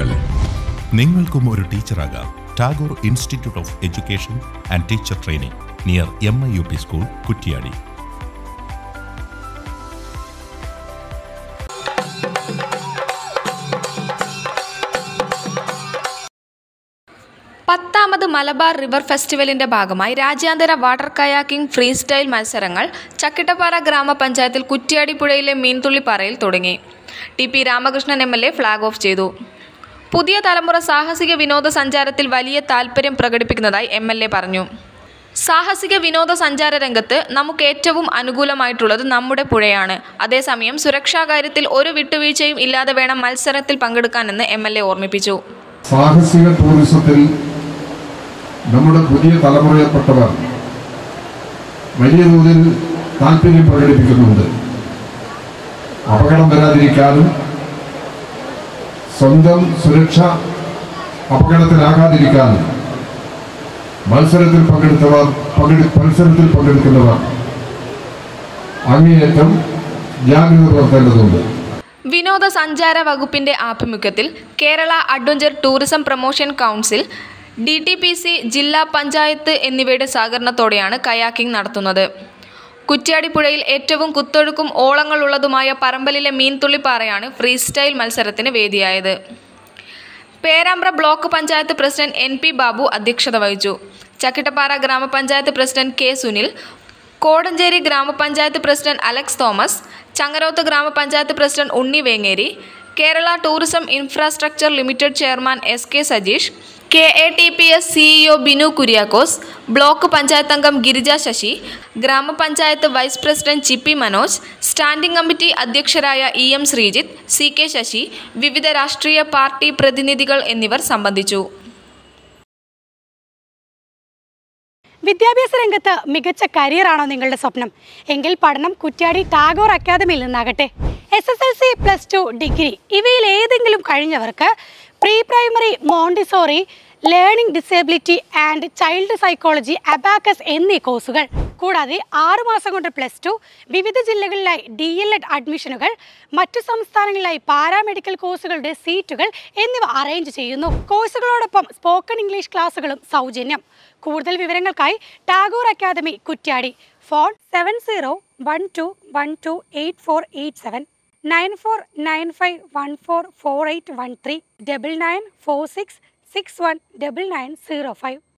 നിങ്ങൾക്കും ഒരു ടീച്ചറാകാം Tagore institute of education and teacher training near M I U P school Kuttiadi പത്താമത് മലബാർ റിവർ ഫെസ്റ്റിവലിന്റെ ഭാഗമായി രാജ്യാന്തര വാട്ടർ കയാക്കിംഗ് ഫ്രീ സ്റ്റൈൽ മത്സരങ്ങൾ ചക്കിട്ടപ്പാറ ഗ്രാമപഞ്ചായത്തിൽ കുറ്റ്യാടി പുഴയിലെ മീൻതുള്ളിപ്പാറയിൽ തുടങ്ങി T P Ramakrishnan M L A flag off ചെയ്തു പുതിയ തലമുറ സാഹസിക വിനോദസഞ്ചാരത്തിൽ വലിയ താൽപ്പര്യം പ്രകടിപ്പിക്കുന്നതായി എം എൽ എ പറഞ്ഞു സാഹസിക വിനോദസഞ്ചാര രംഗത്ത് നമുക്ക് ഏറ്റവും അനുകൂലമായിട്ടുള്ളത് നമ്മുടെ പുഴയാണ് അതേസമയം സുരക്ഷാ കാര്യത്തിൽ ഒരു വിട്ടുവീഴ്ചയും ഇല്ലാതെ വേണം മത്സരത്തിൽ പങ്കെടുക്കാനെന്ന് എം എൽ എ ഓർമ്മിപ്പിച്ചു സാഹസിക ടൂറിസത്തിൽ നമ്മുടെ പുതിയ തലമുറയിൽപ്പെട്ടവർ വലിയ തോതിൽ താല്പര്യം പ്രകടിപ്പിക്കുന്നുണ്ട് അപകടം വരാതിരിക്കാനും സ്വന്തം സുരക്ഷ അപകടത്തിലാകാതിരിക്കാനും മത്സരത്തിൽ പങ്കെടുത്തവർ പങ്കെടു മത്സരത്തിൽ പങ്കെടുക്കുന്നവർ അങ്ങേയറ്റം ജാഗ്രത പുലർത്തേണ്ടതുണ്ട് വിനോദസഞ്ചാര വകുപ്പിന്റെ ആഭിമുഖ്യത്തിൽ Kerala adventure tourism promotion council D T P C ജില്ലാ പഞ്ചായത്ത് എന്നിവയുടെ സഹകരണത്തോടെയാണ് കയാക്കിംഗ് നടത്തുന്നത് കുറ്റ്യാടിപ്പുഴയിൽ ഏറ്റവും കുത്തൊഴുക്കും ഓളങ്ങളുള്ളതുമായ പറമ്പലിലെ മീൻതുള്ളിപ്പാറയാണ് ഫ്രീ സ്റ്റൈൽ മത്സരത്തിന് വേദിയായത് Perambra block panchayat president N P Babu അധ്യക്ഷത വഹിച്ചു ചക്കിട്ടപ്പാറ ഗ്രാമപഞ്ചായത്ത് പ്രസിഡന്റ് കെ സുനിൽ കോടഞ്ചേരി ഗ്രാമപഞ്ചായത്ത് പ്രസിഡന്റ് അലക്സ് തോമസ് ചങ്ങരോത്ത് ഗ്രാമപഞ്ചായത്ത് president Unni Vengeri Kerala tourism infrastructure limited chairman S K Sajeesh K A T P S CEO Binu Kuriakose block panchayat അംഗം ഗിരിജ ശശി ഗ്രാമപഞ്ചായത്ത് vice president Chippy Manoj standing committee അധ്യക്ഷരായ E M Sreejith C K Sasi വിവിധ രാഷ്ട്രീയ പാർട്ടി പ്രതിനിധികൾ എന്നിവർ സംബന്ധിച്ചു വിദ്യാഭ്യാസ രംഗത്ത് മികച്ച കരിയറാണോ നിങ്ങളുടെ സ്വപ്നം എങ്കിൽ പഠനം കുറ്റ്യാടി ടാഗോർ അക്കാദമിയിൽ നിന്നാകട്ടെ S S L C plus two degree ഇവയിൽ ഏതെങ്കിലും കഴിഞ്ഞവർക്ക് pre primary Montessori learning disability and child psychology abacus എന്നീ കോഴ്സുകൾ കൂടാതെ ആറുമാസം കൊണ്ട് പ്ലസ് ടു വിവിധ ജില്ലകളിലായി ഡി എൽ എഡ് അഡ്മിഷനുകൾ മറ്റു സംസ്ഥാനങ്ങളിലായി പാരാമെഡിക്കൽ കോഴ്സുകളുടെ സീറ്റുകൾ എന്നിവ അറേഞ്ച് ചെയ്യുന്നു കോഴ്സുകളോടൊപ്പം സ്പോക്കൺ ഇംഗ്ലീഷ് ക്ലാസുകളും സൗജന്യം കൂടുതൽ വിവരങ്ങൾക്കായി Tagore academy Kuttiadi phone seven zero one two one two eight four eight seven nine four nine five one four four eight one three double nine four six six one double nine zero five